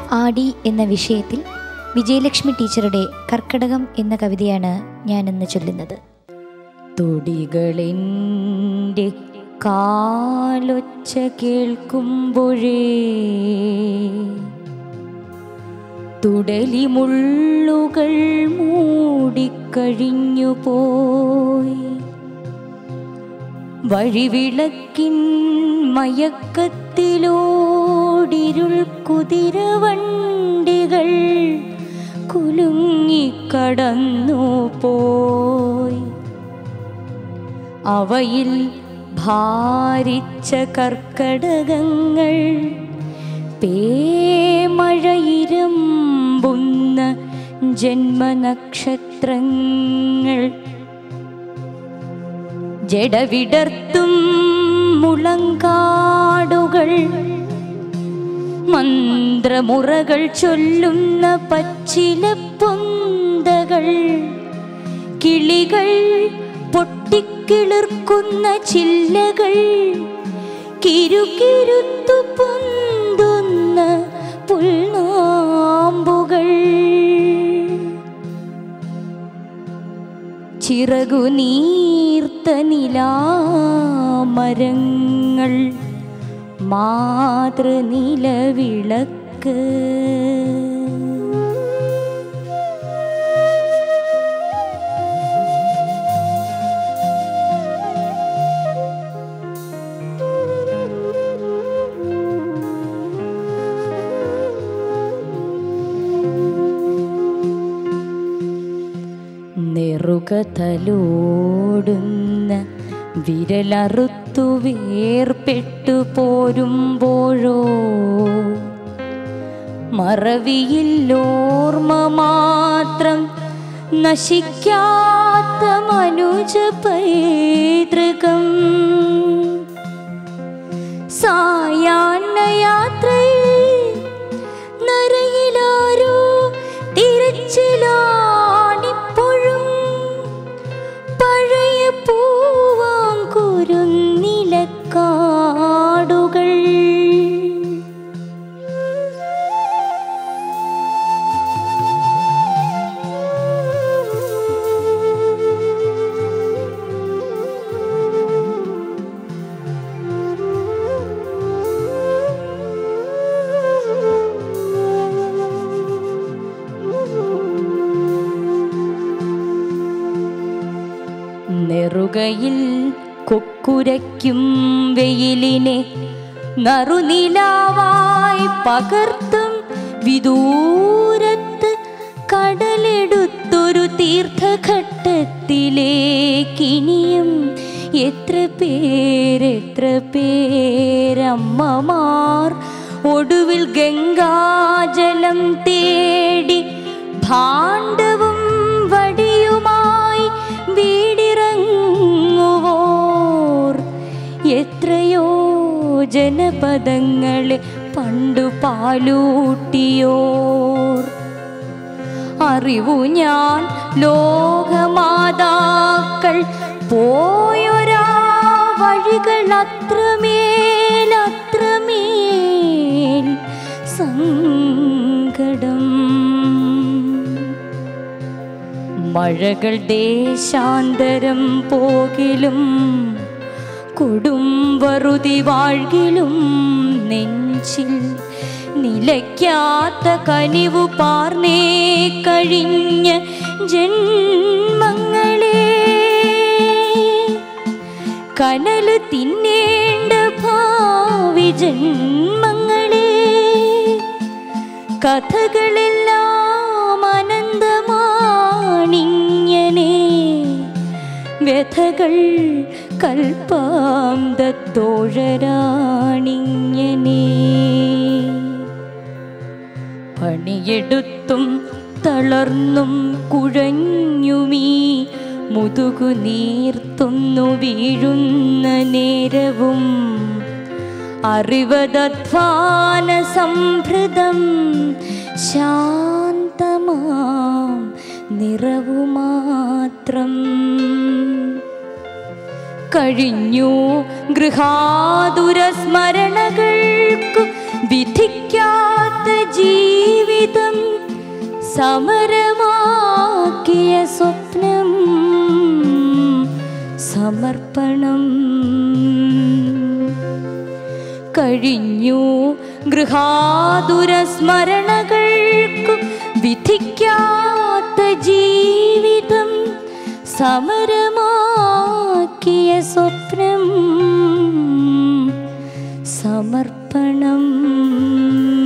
ആടി എന്ന വിഷയത്തിൽ വിജയലക്ഷ്മി ടീച്ചറുടെ കർക്കടകം എന്ന കവിതയാണ് ഞാനിന്ന് ചൊല്ലുന്നത് തുടികളെൻ്റെ കാലൊച്ച കേൾക്കുമ്പോഴേ തുടലിമുള്ളുകൾ മൂടിക്കഴിഞ്ഞു പോയി വഴിവിളക്കിൻ മയക്കത്തിലോടിരുൾ കുതിരവണ്ടികൾ കുലുങ്ങിക്കടന്നു പോയി അവയിൽ ഭാരിച്ച കർക്കടകങ്ങൾ പേമഴയിരമ്പുന്ന ജന്മനക്ഷത്രങ്ങൾ ജഡവിടർത്തും മുളങ്കാടുകൾ മന്ത്രമുറകൾ ചൊല്ലുന്ന പച്ചില പൊന്തകൾ കിളികൾ പൊട്ടിക്കിളിർക്കുന്ന ചില്ലകൾ കിരുകിരുത്തു പൊന്തുന്ന പുൽനാമ്പുകൾ ചിറകു നീർത്ത നിലാമരങ്ങൾ മാതൃനിലവിളക്ക് നെറുകതലോടുന്ന വിരലറുത്തു വേർപെട്ടു പോരുമ്പോഴോ മറവിയില്ലോർമ്മ മാത്രം നശിക്കാത്ത മനുജ പൈതൃകം സായാഹ്ന യാത്രയിൽ നരയിലാരോ തിരച്ചിലാണിപ്പോഴും പഴയ പൂവാങ്കുരുന്നിലക്കാടുകൾ നെറുകയിൽ കൊക്കുരയ്ക്കും വെയിലിനെ നറുനിലാവായി പകർത്തും വിദൂരത്ത് കടലെടുത്തൊരു തീർത്ഥഘട്ടത്തിലേക്കിനിയും എത്ര പേരെത്ര പേരമ്മമാർ ഒടുവിൽ ഗംഗാജലം തേടി ഭാണ്ഡവും വടിയുമായി വീടിറങ്ങുവോർ എത്രയോ ജനപദങ്ങളെ പണ്ടു പാലൂട്ടിയോർ അറിവു ഞാൻ ലോകമാതാക്കൾ പോയൊരാ വഴികൾ അത്രമേൽ അത്രമേൽ സങ്കടം മഴകൾ ദേശാന്തരം പോകിലും കൊടും വറുതി വാഴ്കിലും നെഞ്ചിൽ നിലയ്ക്കാത്ത കനിവു പാർന്നേ കഴിഞ്ഞ ജന്മങ്ങളെ കനല് തിന്നേണ്ട ഭാവി ജന്മങ്ങളെ കഥകളെല്ലാം അനന്തമാണിങ്ങനെ വ്യഥകൾ കൽപ്പാന്തത്തോഴരാണിങ്ങനെ പണിയെടുത്തും തളർന്നും കുഴഞ്ഞുമീ മുതുകു നീർത്തുന്നു വീഴുന്ന നേരവും അറിവതധ്വാന സംഭൃതം ശാന്തമാം നിറവുമാത്രം കഴിഞ്ഞു ഗൃഹാതുര സ്മരണകൾക്കു വിധിക്കാത്ത ജീ ജീവിതം സമരമാക്കിയ സ്വപ്നം സമർപ്പണം കഴിഞ്ഞു ഗൃഹാതുര സ്മരണകൾക്കു വിധിക്കാത്ത ജീവിതം സമരമാക്കിയ സ്വപ്നം സമർപ്പണം